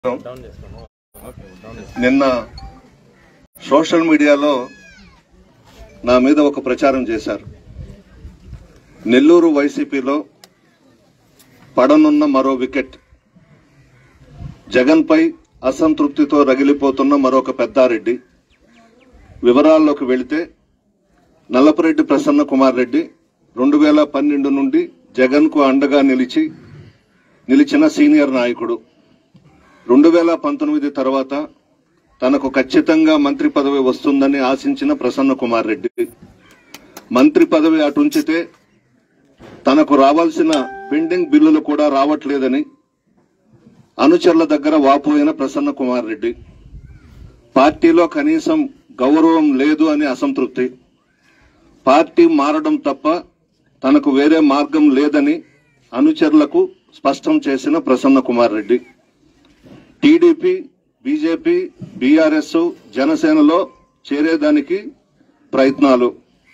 నిన్న సోషల్ మీడియాలో నా మీద ఒక ప్రచారం చేశారు నెల్లూరు వైసీపీలో పడనున్న మరో వికెట్ జగన్పై అసంతృప్తితో రగిలిపోతున్న మరొక పెద్దారెడ్డి వివరాల్లోకి వెళితే నల్లపురెడ్డి ప్రసన్న కుమార్ రెడ్డి రెండు వేల పన్నెండు నుండి జగన్కు అండగా నిలిచి నిలిచిన సీనియర్ నాయకుడు రెండు వేల పంతొమ్మిది తర్వాత తనకు ఖచ్చితంగా మంత్రి పదవి వస్తుందని ఆశించిన ప్రసన్న కుమార్ రెడ్డి మంత్రి పదవి అటుంచితే తనకు రావాల్సిన పెండింగ్ బిల్లులు కూడా రావట్లేదని అనుచరుల దగ్గర వాపోయిన ప్రసన్న కుమార్ రెడ్డి పార్టీలో కనీసం గౌరవం లేదు అని అసంతృప్తి పార్టీ మారడం తప్ప తనకు వేరే మార్గం లేదని అనుచరులకు స్పష్టం చేసిన Prasanna Kumar Reddy TDP BJP BRS జనసేనలో చేరేదానికి ప్రయత్నాలు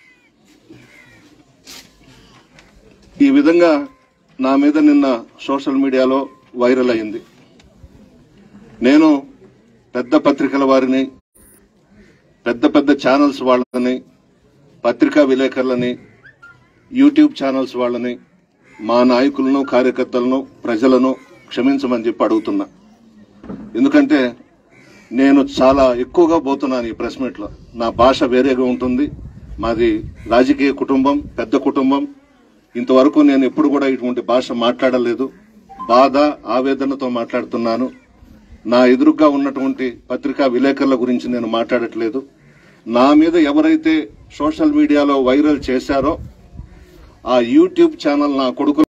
ఈ విధంగా నా మీద నిన్న సోషల్ మీడియాలో వైరల్ అయింది నేను పెద్ద పత్రికల వారిని పెద్ద పెద్ద ఛానల్స్ వాళ్ళని పత్రికా విలేకరులని యూట్యూబ్ ఛానల్స్ వాళ్ళని మా నాయకులను కార్యకర్తలను ప్రజలను క్షమించమని చెప్పి అడుగుతున్నా ఎందుకంటే నేను చాలా ఎక్కువగా పోతున్నాను ఈ ప్రెస్ మీట్ లో నా భాష వేరేగా ఉంటుంది మాది రాజకీయ కుటుంబం పెద్ద కుటుంబం ఇంతవరకు నేను ఎప్పుడు కూడా ఇటువంటి భాష మాట్లాడలేదు బాధ ఆవేదనతో మాట్లాడుతున్నాను నా ఎదురుగా ఉన్నటువంటి పత్రికా విలేకరుల గురించి నేను మాట్లాడట్లేదు నా మీద ఎవరైతే సోషల్ మీడియాలో వైరల్ చేశారో ఆ యూట్యూబ్ ఛానల్ నా కొడుకు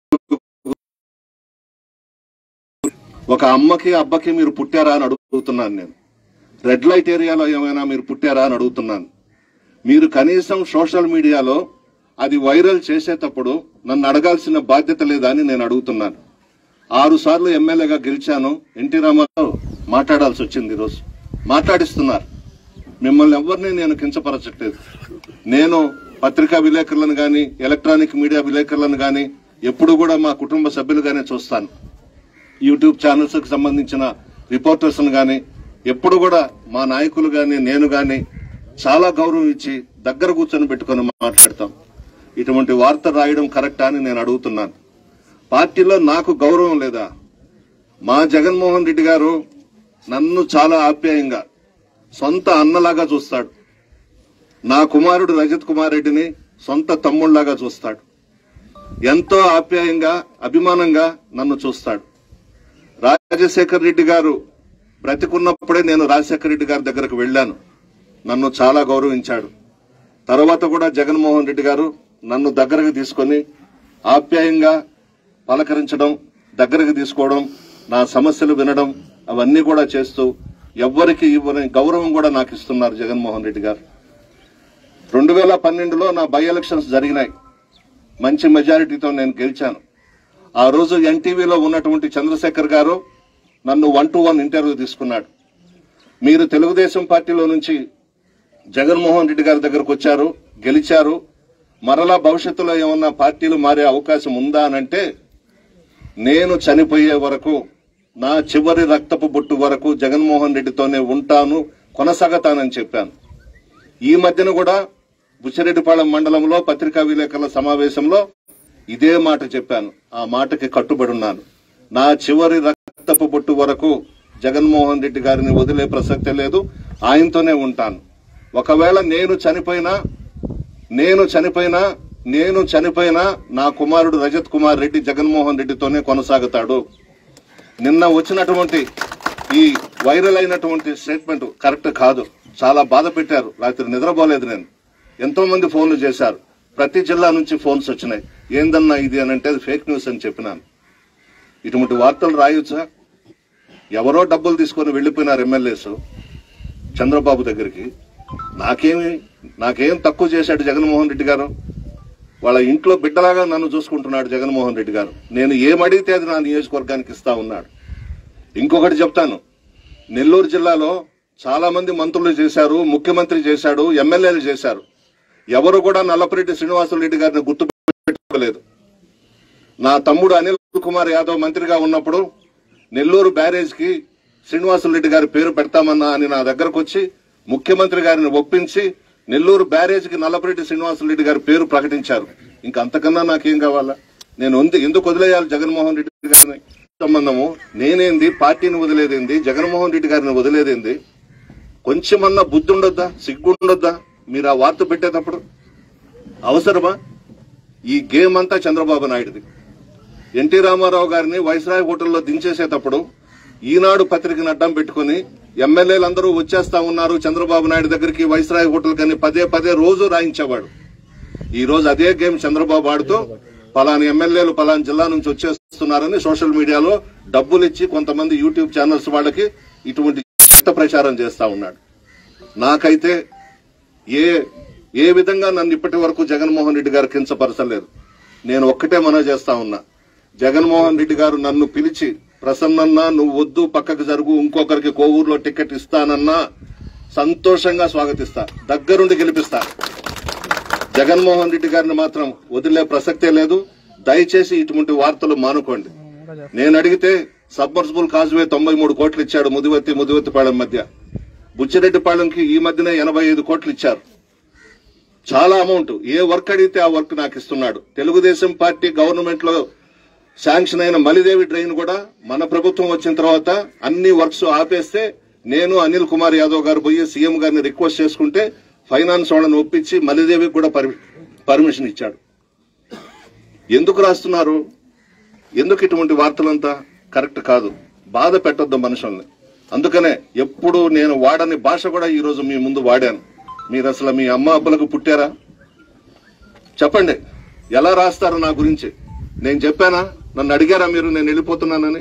ఒక అమ్మకి అబ్బకి మీరు పుట్టారా అని అడుగుతున్నాను నేను రెడ్ లైట్ ఏరియాలో ఏమైనా మీరు పుట్టారా అని అడుగుతున్నాను మీరు కనీసం సోషల్ మీడియాలో అది వైరల్ చేసేటప్పుడు నన్ను అడగాల్సిన బాధ్యత లేదా అని నేను అడుగుతున్నాను ఆరు సార్లు ఎమ్మెల్యేగా గెలిచాను ఎన్టీ రామారావు మాట్లాడాల్సి వచ్చింది ఈరోజు మాట్లాడిస్తున్నారు మిమ్మల్ని ఎవరిని నేను కించపరచట్లేదు నేను పత్రికా విలేకరులను గాని ఎలక్ట్రానిక్ మీడియా విలేకరులను గాని ఎప్పుడు కూడా మా కుటుంబ సభ్యులుగానే చూస్తాను యూట్యూబ్ ఛానల్స్ కి సంబంధించిన రిపోర్టర్స్ గాని ఎప్పుడు కూడా మా నాయకులు గాని నేను గాని చాలా గౌరవం ఇచ్చి దగ్గర కూర్చొని పెట్టుకొని మాట్లాడతాం ఇటువంటి వార్త రాయడం కరెక్టా అని నేను అడుగుతున్నాను పార్టీలో నాకు గౌరవం లేదా మా జగన్మోహన్ రెడ్డి గారు నన్ను చాలా ఆప్యాయంగా సొంత అన్నలాగా చూస్తాడు నా కుమారుడు రజత్ కుమార్ రెడ్డిని సొంత తమ్ముళ్లాగా చూస్తాడు ఎంతో ఆప్యాయంగా అభిమానంగా నన్ను చూస్తాడు రాజశేఖర్ రెడ్డి గారు బ్రతికున్నప్పుడే నేను రాజశేఖర్ రెడ్డి గారి దగ్గరకు వెళ్ళాను నన్ను చాలా గౌరవించాడు తర్వాత కూడా జగన్మోహన్ రెడ్డి గారు నన్ను దగ్గరకు తీసుకొని ఆప్యాయంగా పలకరించడం దగ్గరకు తీసుకోవడం నా సమస్యలు వినడం అవన్నీ కూడా చేస్తూ ఎవ్వరికి ఇవ్వని గౌరవం కూడా నాకు ఇస్తున్నారు జగన్మోహన్ రెడ్డి గారు రెండు వేల పన్నెండులో నా బై ఎలక్షన్స్ జరిగినాయి మంచి మెజారిటీతో నేను గెలిచాను ఆ రోజు ఎన్టీవీలో ఉన్నటువంటి చంద్రశేఖర్ గారు నన్ను వన్ టు వన్ ఇంటర్వ్యూ తీసుకున్నాడు మీరు తెలుగుదేశం పార్టీలో నుంచి జగన్మోహన్ రెడ్డి గారి దగ్గరకు వచ్చారు గెలిచారు మరలా భవిష్యత్తులో ఏమన్నా పార్టీలు మారే అవకాశం ఉందా అనంటే నేను చనిపోయే వరకు నా చివరి రక్తపు బొట్టు వరకు జగన్మోహన్ రెడ్డితోనే ఉంటాను కొనసాగతానని చెప్పాను ఈ మధ్యన కూడా బుచ్చిరెడ్డిపాళెం మండలంలో పత్రికా విలేకరుల సమావేశంలో ఇదే మాట చెప్పాను ఆ మాటకి కట్టుబడి ఉన్నాను నా చివరి రక్తపు బొట్టు వరకు జగన్మోహన్ రెడ్డి గారిని వదిలే ప్రసక్తే లేదు ఆయనతోనే ఉంటాను ఒకవేళ నేను చనిపోయినా నేను చనిపోయినా నేను చనిపోయినా నా కుమారుడు రజత్ కుమార్ రెడ్డి జగన్మోహన్ రెడ్డితోనే కొనసాగుతాడు నిన్న వచ్చినటువంటి ఈ వైరల్ అయినటువంటి స్టేట్మెంట్ కరెక్ట్ కాదు చాలా బాధ పెట్టారు రాత్రి నిద్రపోలేదు నేను ఎంతో మంది ఫోన్లు చేశారు ప్రతి జిల్లా నుంచి ఫోన్స్ వచ్చినాయి ఏందన్నా ఇది అని అంటే ఫేక్ న్యూస్ అని చెప్పినాను ఇటువంటి వార్తలు రాయొచ్చా ఎవరో డబ్బులు తీసుకొని వెళ్లిపోయినారు ఎమ్మెల్యేస్ చంద్రబాబు దగ్గరికి నాకేమి నాకేం తక్కువ చేశాడు జగన్మోహన్ రెడ్డి గారు వాళ్ళ ఇంట్లో బిడ్డలాగా నన్ను చూసుకుంటున్నాడు జగన్మోహన్ రెడ్డి గారు నేను ఏమడిగితే అది నా నియోజకవర్గానికి ఇస్తా ఉన్నాడు ఇంకొకటి చెప్తాను నెల్లూరు జిల్లాలో చాలా మంది మంత్రులు చేశారు ముఖ్యమంత్రి చేశాడు ఎమ్మెల్యేలు చేశారు ఎవరు కూడా నల్లపరెడ్డి శ్రీనివాసులు రెడ్డి గారిని గుర్తు పెట్టుకోలేదు నా తమ్ముడు అనిల్ కుమార్ యాదవ్ మంత్రిగా ఉన్నప్పుడు నెల్లూరు బ్యారేజ్ కి శ్రీనివాసులరెడ్డి గారి పేరు పెడతామన్నా అని నా దగ్గరకు వచ్చి ముఖ్యమంత్రి గారిని ఒప్పించి నెల్లూరు బ్యారేజ్కి నల్లపరెడ్డి శ్రీనివాసులరెడ్డి గారి పేరు ప్రకటించారు ఇంకా అంతకన్నా నాకేం కావాలా నేను ఉంది- ఎందుకు వదిలేయాలి జగన్మోహన్ రెడ్డి గారిని సంబంధము నేనేంది పార్టీని వదిలేదేంది జగన్మోహన్ రెడ్డి గారిని వదిలేదేంది కొంచెమన్నా బుద్ధి ఉండొద్దా సిగ్గుండొద్దా మీరు ఆ వార్త పెట్టేటప్పుడు అవసరమా ఈ గేమ్ అంతా చంద్రబాబు నాయుడుది ఎన్టీ రామారావు గారిని వైస్రాయ్ హోటల్లో దించేసేటప్పుడు ఈనాడు పత్రికను అడ్డం పెట్టుకుని ఎమ్మెల్యేలందరూ వచ్చేస్తా ఉన్నారు చంద్రబాబు నాయుడు దగ్గరికి వైస్రాయ్ హోటల్ కని పదే పదే రోజు రాయించేవాడు ఈ రోజు అదే గేమ్ చంద్రబాబు ఆడుతూ పలాని ఎమ్మెల్యేలు పలాని జిల్లా నుంచి వచ్చేస్తున్నారని సోషల్ మీడియాలో డబ్బులు ఇచ్చి కొంతమంది యూట్యూబ్ ఛానల్స్ వాళ్ళకి ఇటువంటి చెత్త ప్రచారం చేస్తా ఉన్నాడు నాకైతే ఏ ఏ విధంగా నన్ను ఇప్పటి వరకు జగన్మోహన్ రెడ్డి గారు కించపరచలేదు నేను ఒక్కటే మనవి చేస్తా ఉన్నా జగన్మోహన్ రెడ్డి గారు నన్ను పిలిచి ప్రసన్నన్నా నువ్వు వద్దు పక్కకు జరుగు ఇంకొకరికి కోవూరులో టికెట్ ఇస్తానన్నా సంతోషంగా స్వాగతిస్తా దగ్గరుండి గెలిపిస్తా జగన్మోహన్ రెడ్డి గారిని మాత్రం వదిలే ప్రసక్తే లేదు దయచేసి ఇటువంటి వార్తలు మానుకోండి నేను అడిగితే సబ్మర్సిబుల్ కాజువే తొంభై మూడు కోట్లు ఇచ్చాడు ముదివత్తి ముదివత్తిపాళెం మధ్య బుచ్చిరెడ్డిపాళెంకి ఈ మధ్యనే ఎనభై ఐదు కోట్లు ఇచ్చారు చాలా అమౌంట్ ఏ వర్క్ అడిగితే ఆ వర్క్ నాకు ఇస్తున్నాడు తెలుగుదేశం పార్టీ గవర్నమెంట్ లో శాంక్షన్ అయిన మలిదేవి డ్రైన్ కూడా మన ప్రభుత్వం వచ్చిన తర్వాత అన్ని వర్క్స్ ఆపేస్తే నేను అనిల్ కుమార్ యాదవ్ గారు పోయి సీఎం గారిని రిక్వెస్ట్ చేసుకుంటే ఫైనాన్స్ వాళ్ళని ఒప్పించి మలిదేవికి కూడా పర్మి- పర్మిషన్ ఇచ్చాడు ఎందుకు రాస్తున్నారు ఎందుకు ఇటువంటి వార్తలంతా కరెక్ట్ కాదు బాధ పెట్టొద్దు మనుషుల్ని అందుకనే ఎప్పుడు నేను వాడని భాష కూడా ఈ రోజు మీ ముందు వాడాను మీరు అసలు మీ అమ్మ అబ్బలకు పుట్టారా చెప్పండి ఎలా రాస్తారు నా గురించి నేను చెప్పానా నన్ను అడిగారా మీరు నేను వెళ్ళిపోతున్నానని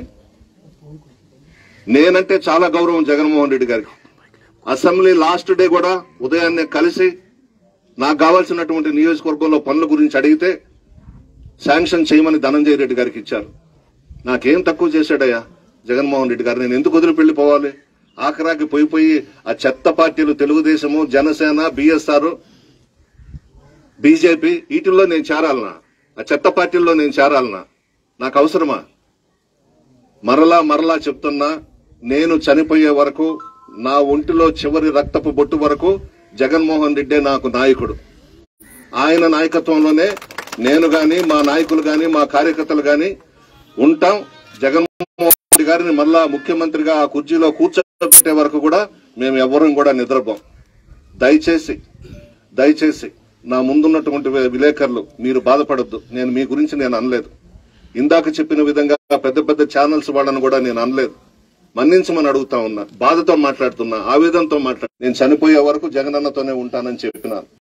నేనంటే చాలా గౌరవం జగన్మోహన్ రెడ్డి గారికి అసెంబ్లీ లాస్ట్ డే కూడా ఉదయాన్నే కలిసి నాకు కావాల్సినటువంటి నియోజకవర్గంలో పనుల గురించి అడిగితే శాంక్షన్ చేయమని ధనంజయ రెడ్డి గారికి ఇచ్చారు నాకేం తక్కువ చేశాడయ్యా జగన్మోహన్ రెడ్డి గారు నేను ఎందుకు వదిలి వెళ్ళిపోవాలి ఆఖరాకి పోయి పోయి ఆ చెత్త పార్టీలు తెలుగుదేశము జనసేన బిఎస్ఆర్ బీజేపీ వీటిల్లో నేను చేరాలనా ఆ చెత్త పార్టీల్లో నేను చేరాలనా నాకు అవసరమా మరలా మరలా చెప్తున్నా నేను చనిపోయే వరకు నా ఒంటిలో చివరి రక్తపు బొట్టు వరకు జగన్మోహన్ రెడ్డే నాకు నాయకుడు ఆయన నాయకత్వంలోనే నేను గాని మా నాయకులు గాని మా కార్యకర్తలు గాని ఉంటాం జగన్మోహన్ రెడ్డి గారిని మళ్ళా ముఖ్యమంత్రిగా ఆ కుర్చీలో కూర్చోబెట్టే వరకు కూడా మేము ఎవరం కూడా నిద్రపోం దయచేసి దయచేసి నా ముందున్నటువంటి వి- విలేకరులు మీరు బాధపడొద్దు నేను మీ గురించి నేను అనలేదు ఇందాక చెప్పిన విధంగా పెద్ద పెద్ద ఛానల్స్ వాళ్ళని కూడా నేను అనలేదు మన్నించమని అడుగుతా ఉన్నా బాధతో మాట్లాడుతున్నా ఆవేదనతో మాట్లాడు నేను చనిపోయే వరకు జగనన్నతోనే ఉంటానని చెప్పినాను